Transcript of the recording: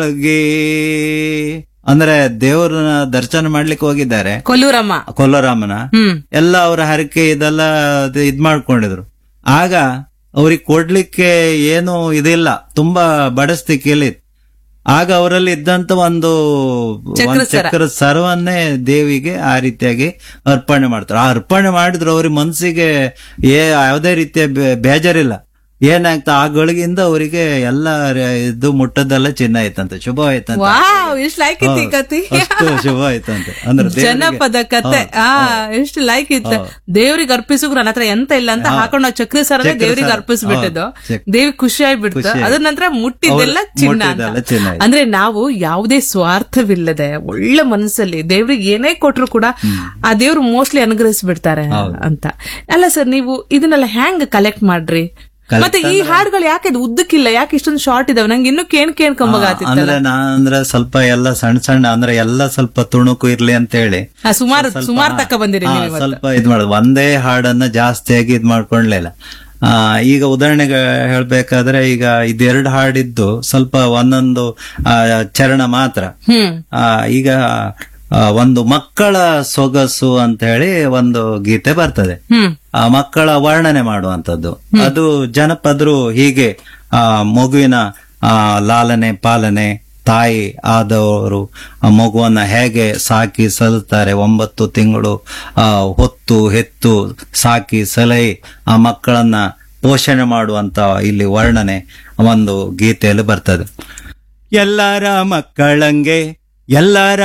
ಹೋಗಿ ಅಂದ್ರೆ ದೇವರನ್ನ ದರ್ಶನ ಮಾಡ್ಲಿಕ್ಕೆ ಹೋಗಿದ್ದಾರೆ ಕೊಲ್ಲೂರಮ್ಮ ಕೊಲ್ಲರಾಮನ ಹ್ಮ್ ಎಲ್ಲ ಅವರ ಹರಕೆ ಇದೆಲ್ಲ ಅದು ಇದ್ ಮಾಡ್ಕೊಂಡಿದ್ರು ಆಗ ಅವ್ರಿಗೆ ಕೊಡ್ಲಿಕ್ಕೆ ಏನು ಇದಿಲ್ಲ ತುಂಬಾ ಬಡಸ್ತಿಕೆಯಲ್ಲಿ ಇತ್ತು. ಆಗ ಅವರಲ್ಲಿ ಇದ್ದಂತ ಒಂದು ಚಕ್ರ ಒಂದು ಸರ. ಚಕ್ರ ಸರ್ವನ್ನೇ ದೇವಿಗೆ ಆ ರೀತಿಯಾಗಿ ಅರ್ಪಣೆ ಮಾಡ್ತಾರೆ ಆ ಅರ್ಪಣೆ ಮಾಡಿದ್ರು ಅವ್ರಿಗೆ ಮನ್ಸಿಗೆ ಏ ಯಾವುದೇ ರೀತಿಯ ಬೇ- ಬೇಜಾರಿಲ್ಲ ಏನಾಗ್ತಾ ಆ ಗಳಿಗಿಂದ ಅವರಿಗೆ ಎಲ್ಲ ರ- ಇದು ಮುಟ್ಟದೆಲ್ಲ ಚಿನ್ನ ಆಯ್ತಂತೆ ಶುಭ ಆಯ್ತಂತೆ ವಾವ್ ಎಷ್ಟು ಲೈಕ್ ಇತ್ತು ಈ ಕತಿ ಅಷ್ಟು ಶುಭ ಆಯ್ತಂತೆ ಅಂದ್ರೆ ದೇವ್ರಿಗೆ- ಜನಪದ ಕತೆ ಆ ಎಷ್ಟು ಲೈಕ್ ಇತ್ತು ದೇವ್ರಿಗೆ ಅರ್ಪಿಸಿದ್ರು ನನ್ನ ಹತ್ರ ಎಂತ ಇಲ್ಲ ಅಂತ ಹಾಕೊಂಡು ನಾವು ಚಕ್ರ ಸರನೇ ಚಕ್ರ ದೇವ್ರಿಗೆ ಸರ. ಅರ್ಪಿಸ್ಬಿಟ್ಟಿದ್ದು ಹೌದು, ಚಕ್- ದೇವ್ರಿಗೆ ಖುಷಿ ಆಗ್ಬಿಡ್ತು ಖುಷಿ ಅದ್ರ ನಂತರ ಮುಟ್ಟಿದ್ದೆಲ್ಲ ಹೌದು, ಚಿನ್ನ ಮುಟ್ಟಿದ್ದೆಲ್ಲ ಅಂತ. ಚಿನ್ನ ಆಯ್ತು. ಅಂದ್ರೆ ನಾವು ಯಾವುದೇ ಸ್ವಾರ್ಥವಿಲ್ಲದೆ ಒಳ್ಳೆ ಮನಸ್ಸಲ್ಲಿ ದೇವ್ರಿಗೆ ಏನೇ ಕೊಟ್ರು ಕೂಡ ಆ ದೇವ್ರು ಮೋಸ್ಟ್ಲಿ ಅನುಗ್ರಹಿಸ್ಬಿಡ್ತಾರೆ ಅಂತ ಅಲ್ಲ ಸರ್ ನೀವು ಇದನ್ನೆಲ್ಲ ಹೆಂಗ್ ಕಲೆಕ್ಟ್ ಮಾಡ್ರಿ ಮತ್ತೆ ಈ ಹಾಡುಗಳು ಯಾಕೆ ಇದು ಉದ್ದಕ್ಕಿಲ್ಲ ಯಾಕೆ ಇಷ್ಟೊಂದು ಶಾರ್ಟ್ ಇದಾವೆ ನಂಗೆ ಇನ್ನೂ ಕೇಣ್ ಕೇಳ್ಕೊಂಬಾಗತ್ತಿತ್ತಲ್ಲ ಅಂದ್ರೆ ನಾ ಅಂದ್ರೆ ಸ್ವಲ್ಪ ಎಲ್ಲ ಸಣ್ಣ ಸಣ್ಣ ಅಂದ್ರೆ ಎಲ್ಲ ಸ್ವಲ್ಪ ತುಣುಕು ಇರ್ಲಿ ಅಂತ ಹೇಳಿ ಸುಮಾರು ಸುಮಾರು ತಕ್ಕ ಬಂದಿರಿ ಹಾ, ನೀವು ಇವತ್ತು. ಸ್ವಲ್ಪ ಇದ್ ಮಾಡೋದು ಒಂದೇ ಹಾಡನ್ನ ಜಾಸ್ತಿಯಾಗಿ ಇದ್ ಮಾಡ್ಕೊಂಡ್ಲಿಲ್ಲ ಆ ಈಗ ಉದಾಹರಣೆಗೆ ಹೇಳ್ಬೇಕಾದ್ರೆ ಈಗ ಇದೆರಡು ಹಾಡಿದ್ದು ಸ್ವಲ್ಪ ಒಂದೊಂದು ಆ, ಚರಣ ಮಾತ್ರ ಹ್ಮ್ ಆ ಈಗ ಆ, ಒಂದು ಮಕ್ಕಳ ಸೊಗಸು ಅಂತ ಹೇಳಿ ಒಂದು ಗೀತೆ ಬರ್ತದೆ ಹ್ಮ್ ಆ ಮಕ್ಕಳ ವರ್ಣನೆ ಮಾಡುವಂತದ್ದು ಅದು ಜನಪದರು ಹೀಗೆ ಆ ಮಗುವಿನ ಆ ಲಾಲನೆ ಪಾಲನೆ ತಾಯಿ ಆದವರು ಆ ಮಗುವನ್ನ ಹೇಗೆ ಸಾಕಿ ಸಲುತ್ತಾರೆ ಒಂಬತ್ತು ತಿಂಗಳು ಆ ಹೊತ್ತು ಹೆತ್ತು ಸಾಕಿ ಸಲಹೆ ಆ ಮಕ್ಕಳನ್ನ ಪೋಷಣೆ ಮಾಡುವಂತ ಇಲ್ಲಿ ವರ್ಣನೆ ಒಂದು ಗೀತೆಯಲ್ಲಿ ಬರ್ತದೆ ಎಲ್ಲರ ಮಕ್ಕಳಂಗೆ ಎಲ್ಲರ